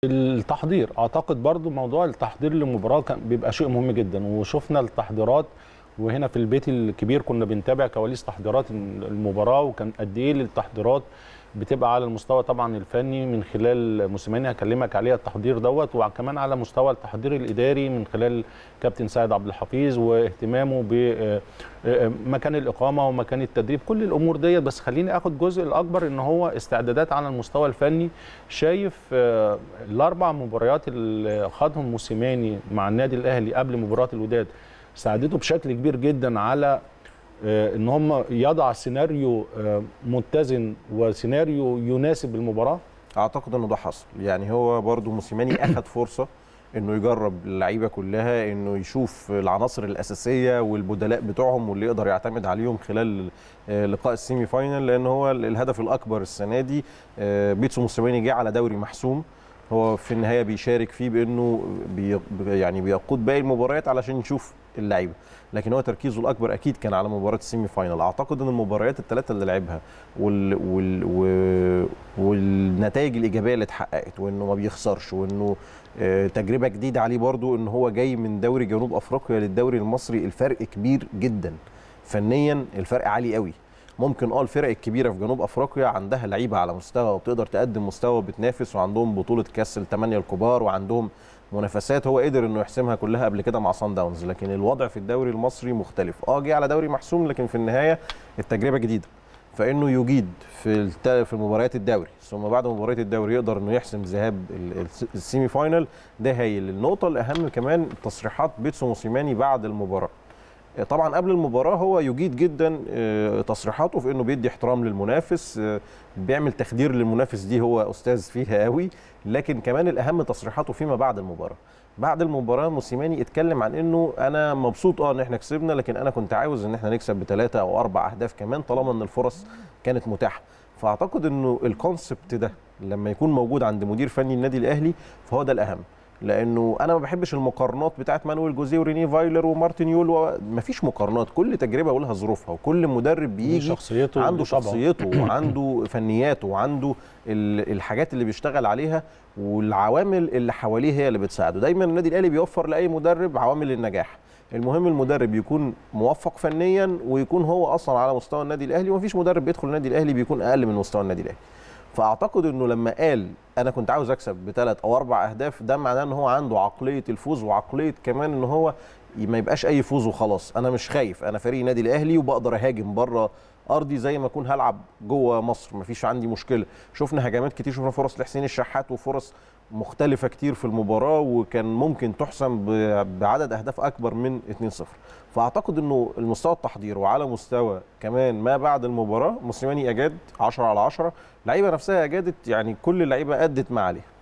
التحضير اعتقد برضو موضوع التحضير للمباراه كان بيبقى شيء مهم جدا وشفنا التحضيرات وهنا في البيت الكبير كنا بنتابع كواليس تحضيرات المباراه وكان قد ايه التحضيرات بتبقى على المستوى طبعا الفني من خلال موسيماني هكلمك عليها التحضير دوت وكمان على مستوى التحضير الاداري من خلال كابتن سيد عبد الحفيظ واهتمامه بمكان الاقامه ومكان التدريب كل الامور ديت بس خليني اخد جزء الاكبر ان هو استعدادات على المستوى الفني شايف الاربع مباريات اللي خاضهم موسيماني مع النادي الاهلي قبل مباراه الوداد ساعدته بشكل كبير جدا على ان هم يضع سيناريو متزن وسيناريو يناسب المباراه اعتقد انه ده حصل يعني هو برضو موسيماني اخذ فرصه انه يجرب اللعيبه كلها انه يشوف العناصر الاساسيه والبدلاء بتوعهم واللي يقدر يعتمد عليهم خلال لقاء السيمي فاينل لان هو الهدف الاكبر السنه دي بيتسو موسيماني جه على دوري محسوم هو في النهايه بيشارك فيه بانه بي يعني بيقود باقي المباريات علشان يشوف اللعيبه لكن هو تركيزه الاكبر اكيد كان على مباراه السيمي فاينل اعتقد ان المباريات الثلاثه اللي لعبها وال وال وال والنتائج الايجابيه اللي اتحققت وانه ما بيخسرش وانه تجربه جديده عليه برضو ان هو جاي من دوري جنوب افريقيا للدوري المصري الفرق كبير جدا فنيا الفرق عالي قوي ممكن اه الفرق الكبيره في جنوب افريقيا عندها لعيبه على مستوى وبتقدر تقدم مستوى بتنافس وعندهم بطوله كاس الثمانيه الكبار وعندهم منافسات هو قدر انه يحسمها كلها قبل كده مع صن داونز لكن الوضع في الدوري المصري مختلف اه جه على دوري محسوم لكن في النهايه التجربه جديده فانه يجيد في في مباريات الدوري ثم بعد مباريات الدوري يقدر انه يحسم ذهاب السيمي فاينل ده هايل النقطه الاهم كمان تصريحات بيتسو موسيماني بعد المباراه طبعا قبل المباراه هو يجيد جدا تصريحاته في انه بيدي احترام للمنافس بيعمل تخدير للمنافس دي هو استاذ فيها قوي لكن كمان الاهم تصريحاته فيما بعد المباراه بعد المباراه موسيماني اتكلم عن انه انا مبسوط اه ان احنا كسبنا لكن انا كنت عاوز ان احنا نكسب بثلاثه او اربع اهداف كمان طالما ان الفرص كانت متاحه فاعتقد انه الكونسبت ده لما يكون موجود عند مدير فني النادي الاهلي فهو ده الاهم لانه انا ما بحبش المقارنات بتاعت مانويل جوزيه وريني فايلر ومارتن يول و... ما فيش مقارنات كل تجربه ولها ظروفها وكل مدرب بيجي شخصيته عنده شخصيته وعنده فنياته وعنده الحاجات اللي بيشتغل عليها والعوامل اللي حواليه هي اللي بتساعده دايما النادي الاهلي بيوفر لاي مدرب عوامل النجاح المهم المدرب يكون موفق فنيا ويكون هو اصلا على مستوى النادي الاهلي ومفيش مدرب بيدخل النادي الاهلي بيكون اقل من مستوى النادي الاهلي فاعتقد انه لما قال انا كنت عاوز اكسب بثلاث او اربع اهداف ده معناه ان هو عنده عقليه الفوز وعقليه كمان ان هو ما يبقاش اي فوز وخلاص انا مش خايف انا فريق النادي الاهلي وبقدر اهاجم بره ارضي زي ما اكون هلعب جوه مصر مفيش عندي مشكله شفنا هجمات كتير شفنا فرص لحسين الشحات وفرص مختلفة كتير في المباراة وكان ممكن تحسم بعدد أهداف أكبر من 2-0 فأعتقد أنه المستوى التحضير وعلى مستوى كمان ما بعد المباراة موسيماني أجاد 10 على 10 اللعيبة نفسها أجادت يعني كل اللعيبة أدت ما عليها